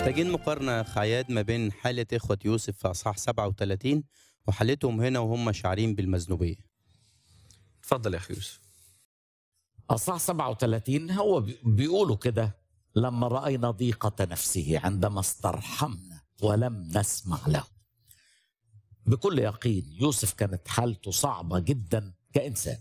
محتاجين مقارنة خياد ما بين حالة إخوة يوسف في أصحاح 37 وحالتهم هنا وهم شاعرين بالمذنوبية اتفضل يا اخي يوسف أصح 37 هو بي- بيقولوا كده لما رأينا ضيقة نفسه عندما استرحمنا ولم نسمع له بكل يقين يوسف كانت حالته صعبة جدا كإنسان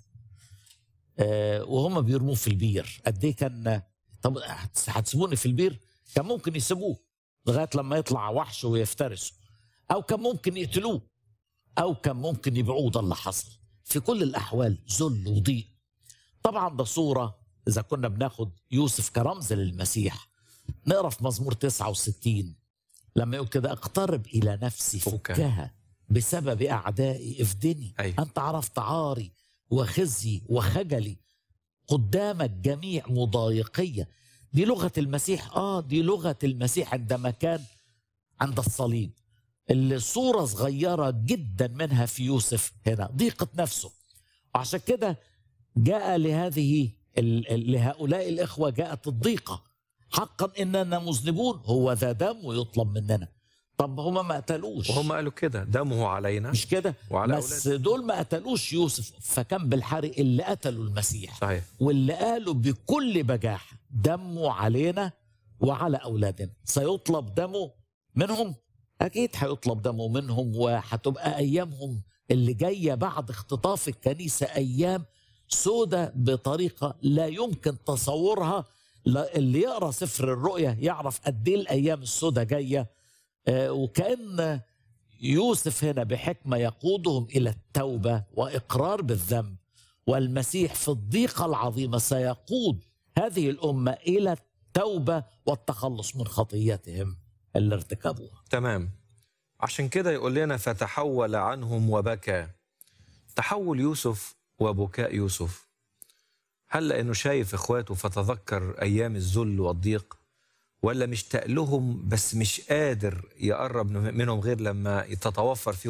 آه، وهم بيرموه في البير قد ايه كان طب هتس- هتسيبوني في البير كان ممكن يسيبوه لغايه لما يطلع وحش ويفترسه او كان ممكن يقتلوه او كان ممكن يبيعوه ده اللي حصل في كل الاحوال ذل وضيق طبعا ده صوره اذا كنا بناخد يوسف كرمز للمسيح نقرا في مزمور 69 لما يقول كده اقترب الى نفسي فكها. فكها بسبب اعدائي افدني أيوة. انت عرفت عاري وخزي وخجلي قدامك جميع مضايقية دي لغة المسيح آه دي لغة المسيح عندما كان عند الصليب اللي صورة صغيرة جدا منها في يوسف هنا ضيقة نفسه وعشان كده جاء لهذه ال- ال- لهؤلاء الإخوة جاءت الضيقة حقا إننا مذنبون هو ذا دم ويطلب مننا طب هما ما قتلوش وهم قالوا كده دمه علينا مش كده وعلى بس دول ما قتلوش يوسف فكان بالحري اللي قتلوا المسيح صحيح واللي قالوا بكل بجاحة دمه علينا وعلى أولادنا سيطلب دمه منهم أكيد هيطلب دمه منهم وهتبقى أيامهم اللي جاية بعد اختطاف الكنيسة أيام سودة بطريقة لا يمكن تصورها لا- اللي يقرأ سفر الرؤيا يعرف قد ايه الأيام السودة جاية آه، وكأن يوسف هنا بحكمة يقودهم إلى التوبة وإقرار بالذنب والمسيح في الضيقة العظيمة سيقود هذه الأمة إلى التوبة والتخلص من خطيتهم اللي ارتكبوها تمام عشان كده يقول لنا فتحول عنهم وبكى تحول يوسف وبكاء يوسف هل لانه شايف اخواته فتذكر ايام الذل والضيق ولا مشتاق لهم بس مش قادر يقرب منهم غير لما تتوفر فيهم